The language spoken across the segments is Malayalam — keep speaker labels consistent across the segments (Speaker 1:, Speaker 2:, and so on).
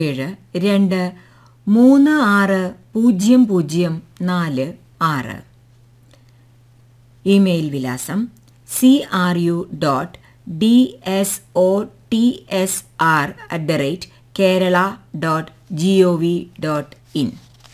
Speaker 1: ഏഴ് രണ്ട് മൂന്ന് ആറ് പൂജ്യം പൂജ്യം നാല് ആറ് ഇമെയിൽ വിലാസം C R U dot D S O T S R at the rate Kerala dot G O V dot in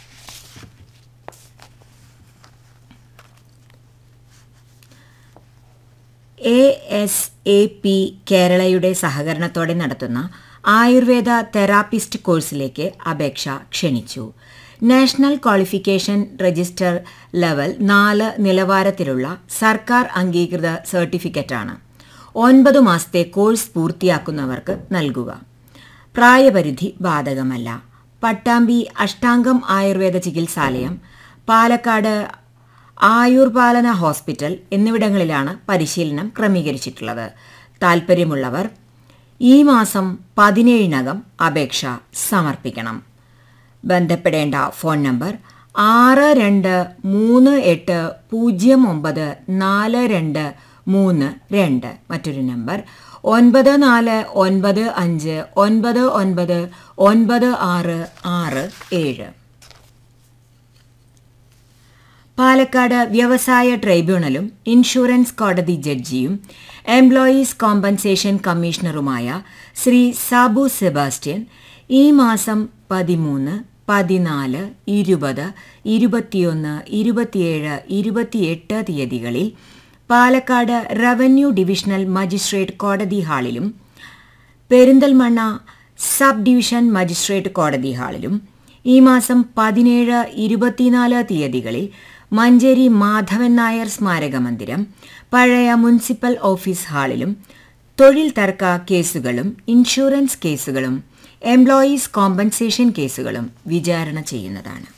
Speaker 1: A S A P കേരളയുടെ സഹകരണത്തോടെ നടത്തുന്ന ആയുർവേദ തെറാപ്പിസ്റ്റ് കോഴ്സിലേക്ക് അപേക്ഷ ക്ഷണിച്ചു നാഷണൽ ക്വാളിഫിക്കേഷൻ രജിസ്റ്റർ ലെവൽ നാല് നിലവാരത്തിലുള്ള സർക്കാർ അംഗീകൃത സർട്ടിഫിക്കറ്റാണ് ഒൻപത് മാസത്തെ കോഴ്സ് പൂർത്തിയാക്കുന്നവർക്ക് നൽകുക പ്രായപരിധി ബാധകമല്ല പട്ടാമ്പി അഷ്ടാംഗം ആയുർവേദ ചികിത്സാലയം പാലക്കാട് ആയുർപാലന ഹോസ്പിറ്റൽ എന്നിവിടങ്ങളിലാണ് പരിശീലനം ക്രമീകരിച്ചിട്ടുള്ളത് താൽപ്പര്യമുള്ളവർ ഈ മാസം പതിനേഴിനകം അപേക്ഷ സമർപ്പിക്കണം ബന്ധപ്പെടേണ്ട ഫോൺ നമ്പർ ആറ് രണ്ട് മൂന്ന് എട്ട് പൂജ്യം ഒമ്പത് നാല് രണ്ട് മൂന്ന് രണ്ട് മറ്റൊരു നമ്പർ ഒൻപത് നാല് ഒൻപത് അഞ്ച് ഒൻപത് ഒൻപത് ഒൻപത് ആറ് ആറ് ഏഴ് പാലക്കാട് വ്യവസായ ട്രൈബ്യൂണലും ഇൻഷുറൻസ് കോടതി ജഡ്ജിയും എംപ്ലോയീസ് കോമ്പൻസേഷൻ കമ്മീഷണറുമായ ശ്രീ സാബു സെബാസ്റ്റ്യൻ ഈ മാസം പതിമൂന്ന് പതിനാല് ഇരുപത് ഇരുപത്തിയൊന്ന് ഇരുപത്തിയേഴ് ഇരുപത്തിയെട്ട് തീയതികളിൽ പാലക്കാട് റവന്യൂ ഡിവിഷണൽ മജിസ്ട്രേറ്റ് കോടതി ഹാളിലും പെരിന്തൽമണ്ണ സബ് ഡിവിഷൻ മജിസ്ട്രേറ്റ് കോടതി ഹാളിലും ഈ മാസം പതിനേഴ് ഇരുപത്തിനാല് തീയതികളിൽ മഞ്ചേരി മാധവൻ നായർ സ്മാരക മന്ദിരം പഴയ മുനിസിപ്പൽ ഓഫീസ് ഹാളിലും തൊഴിൽ തർക്ക കേസുകളും ഇൻഷുറൻസ് കേസുകളും എംപ്ലോയീസ് കോമ്പൻസേഷൻ കേസുകളും വിചാരണ ചെയ്യുന്നതാണ്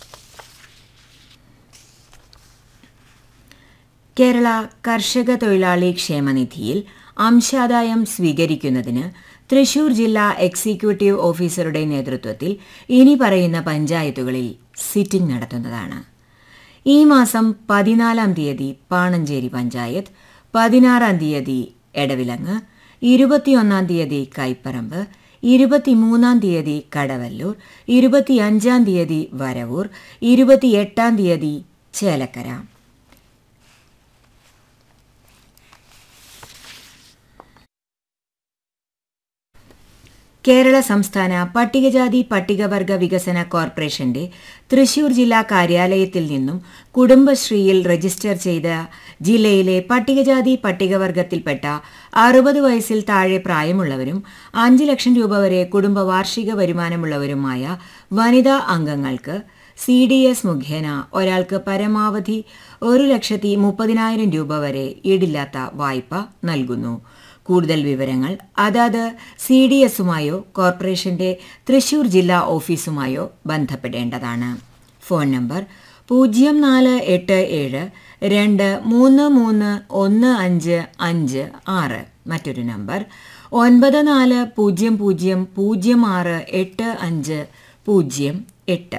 Speaker 1: കേരള കർഷക തൊഴിലാളി ക്ഷേമനിധിയിൽ അംശാദായം സ്വീകരിക്കുന്നതിന് തൃശൂർ ജില്ലാ എക്സിക്യൂട്ടീവ് ഓഫീസറുടെ നേതൃത്വത്തിൽ ഇനി പറയുന്ന പഞ്ചായത്തുകളിൽ സിറ്റിംഗ് നടത്തുന്നതാണ് ഈ മാസം പതിനാലാം തീയതി പാണഞ്ചേരി പഞ്ചായത്ത് പതിനാറാം തീയതി എടവിലങ്ങ് ഇരുപത്തിയൊന്നാം തീയതി കൈപ്പറമ്പ് ഇരുപത്തിമൂന്നാം തീയതി കടവല്ലൂർ ഇരുപത്തിയഞ്ചാം തീയതി വരവൂർ ഇരുപത്തിയെട്ടാം തീയതി ചേലക്കര കേരള സംസ്ഥാന പട്ടികജാതി പട്ടികവർഗ വികസന കോർപ്പറേഷന്റെ തൃശൂർ ജില്ലാ കാര്യാലയത്തിൽ നിന്നും കുടുംബശ്രീയിൽ രജിസ്റ്റർ ചെയ്ത ജില്ലയിലെ പട്ടികജാതി പട്ടികവർഗത്തിൽപ്പെട്ട അറുപത് വയസ്സിൽ താഴെ പ്രായമുള്ളവരും അഞ്ച് ലക്ഷം രൂപ വരെ കുടുംബ വാർഷിക വരുമാനമുള്ളവരുമായ വനിതാ അംഗങ്ങൾക്ക് സി ഡി എസ് മുഖേന ഒരാൾക്ക് പരമാവധി ഒരു ലക്ഷത്തി മുപ്പതിനായിരം രൂപ വരെ ഈടില്ലാത്ത വായ്പ നൽകുന്നു കൂടുതൽ വിവരങ്ങൾ അതാത് സി ഡി എസുമായോ കോർപ്പറേഷന്റെ തൃശൂർ ജില്ലാ ഓഫീസുമായോ ബന്ധപ്പെടേണ്ടതാണ് ഫോൺ നമ്പർ പൂജ്യം നാല് എട്ട് ഏഴ് രണ്ട് മൂന്ന് മൂന്ന് ഒന്ന് അഞ്ച് അഞ്ച് ആറ് മറ്റൊരു നമ്പർ ഒൻപത് നാല് പൂജ്യം പൂജ്യം പൂജ്യം ആറ് എട്ട് അഞ്ച് പൂജ്യം എട്ട്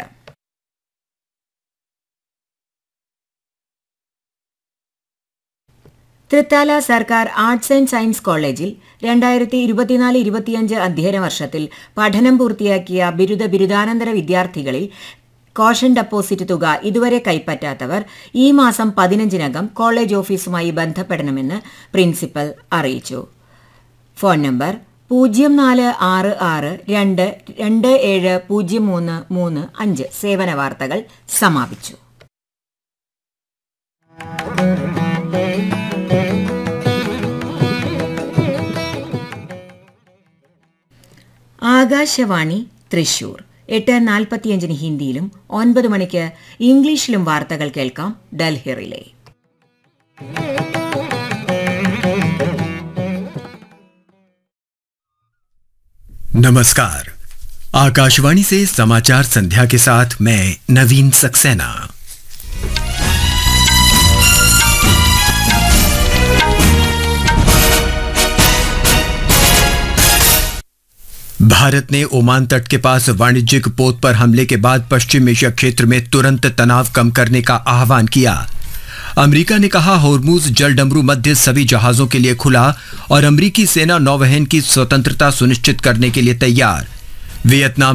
Speaker 1: തൃത്താല സർക്കാർ ആർട്സ് ആൻഡ് സയൻസ് കോളേജിൽ രണ്ടായിരത്തി ഇരുപത്തിനാല് ഇരുപത്തിയഞ്ച് അധ്യയന വർഷത്തിൽ പഠനം പൂർത്തിയാക്കിയ ബിരുദ ബിരുദാനന്തര വിദ്യാർത്ഥികളിൽ കോഷൻ ഡെപ്പോസിറ്റ് തുക ഇതുവരെ കൈപ്പറ്റാത്തവർ ഈ മാസം പതിനഞ്ചിനകം കോളേജ് ഓഫീസുമായി ബന്ധപ്പെടണമെന്ന് പ്രിൻസിപ്പൽ അറിയിച്ചു ഫോൺ നമ്പർ പൂജ്യം നാല് ആറ് ആറ് രണ്ട് രണ്ട് ഏഴ് പൂജ്യം മൂന്ന് മൂന്ന് അഞ്ച് സേവന വാർത്തകൾ സമാപിച്ചു ആകാശവാണി തൃശൂർ എട്ട് നാൽപ്പത്തിയഞ്ചിന് ഹിന്ദിയിലും ഒൻപത് മണിക്ക് ഇംഗ്ലീഷിലും വാർത്തകൾ കേൾക്കാം ഡൽഹിറിലെ
Speaker 2: नमस्कार आकाशवाणी से समाचार संध्या के साथ मैं नवीन सक्सेना भारत ने ओमान तट के पास वाणिज्यिक पोत पर हमले के बाद पश्चिम एशिया क्षेत्र में तुरंत तनाव कम करने का आह्वान किया अमेरिका ने कहा होर्मुज जलडमरू मध्य सभी जहाजों के लिए खुला और अमेरिकी सेना नौवहन की स्वतंत्रता सुनिश्चित करने के लिए तैयार वियतनाम